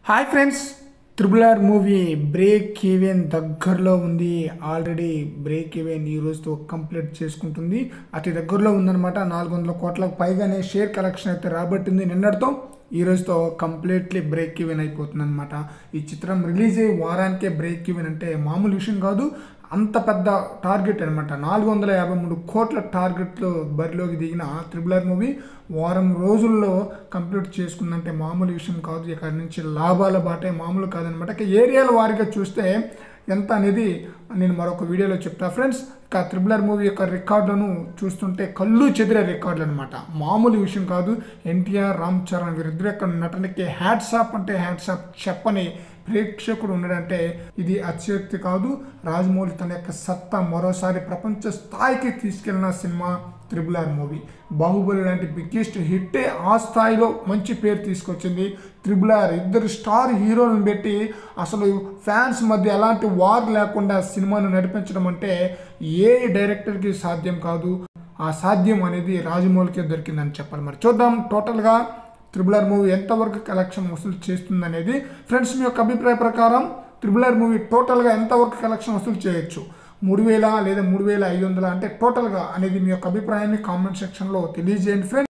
hi friends triple R movie break even దగ్గరలో ఉంది already break even ఈ రోజుతో కంప్లీట్ చేసుకుంటుంది అతి దగ్గరలో ఉందన్నమాట నాలుగు వందల కోట్లకు పైగానే షేర్ కలెక్షన్ అయితే రాబట్టింది నిన్నటితో ఈ రోజుతో కంప్లీట్లీ బ్రేక్ ఈవెన్ అయిపోతుంది అనమాట ఈ చిత్రం రిలీజ్ అయ్యి వారానికే బ్రేక్ ఈవెన్ అంటే మామూలు విషయం కాదు అంత పెద్ద టార్గెట్ అనమాట నాలుగు వందల యాభై మూడు కోట్ల టార్గెట్లో బరిలోకి దిగిన త్రిబుల్ ఆర్ మూవీ వారం రోజుల్లో కంప్లీట్ చేసుకుందంటే మామూలు విషయం కాదు ఇక్కడ నుంచి లాభాల బాటే మామూలు కాదనమాట ఇక ఏరియాల వారిగా చూస్తే ఎంత అనేది నేను మరొక వీడియోలో చెప్తా ఫ్రెండ్స్ ఇక త్రిబుల్ ఆర్ మూవీ యొక్క రికార్డులను చూస్తుంటే కళ్ళు చెదిరే రికార్డులు అనమాట మామూలు విషయం కాదు ఎన్టీఆర్ రామ్ చరణ్ వీరిద్దరు యొక్క నటనకి హ్యాట్సాప్ అంటే హ్యాట్సాప్ చెప్పని ప్రేక్షకుడు ఉన్నాడంటే ఇది అతిశక్తి కాదు రాజమౌళి తన యొక్క సత్తా మరోసారి ప్రపంచ స్థాయికి తీసుకెళ్లిన cinema triple R movie Baahubali లాంటి బిగ్గెస్ట్ హిట్టే ఆ స్థాయిలో మంచి పేరు తీసుకొచ్చింది త్రిబుల్ ఆర్ ఇద్దరు స్టార్ హీరోలను పెట్టి అసలు ఫ్యాన్స్ మధ్య ఎలాంటి వార్ లేకుండా సినిమాను నడిపించడం అంటే ఏ డైరెక్టర్కి సాధ్యం కాదు ఆ సాధ్యం అనేది రాజమౌళికే దొరికిందని చెప్పాలి మరి చూద్దాం టోటల్గా త్రిబుల్ ఆర్ మూవీ ఎంతవరకు కలెక్షన్ వసూలు చేస్తుంది అనేది ఫ్రెండ్స్ మీ యొక్క అభిప్రాయ ప్రకారం త్రిబుల్ ఆర్ మూవీ టోటల్గా ఎంతవరకు కలెక్షన్ వసూలు చేయొచ్చు మూడు వేల లేదా మూడు వేల ఐదు వందల అంటే టోటల్గా అనేది మీ యొక్క అభిప్రాయాన్ని కామెంట్ సెక్షన్లో తెలియజేయండి ఫ్రెండ్స్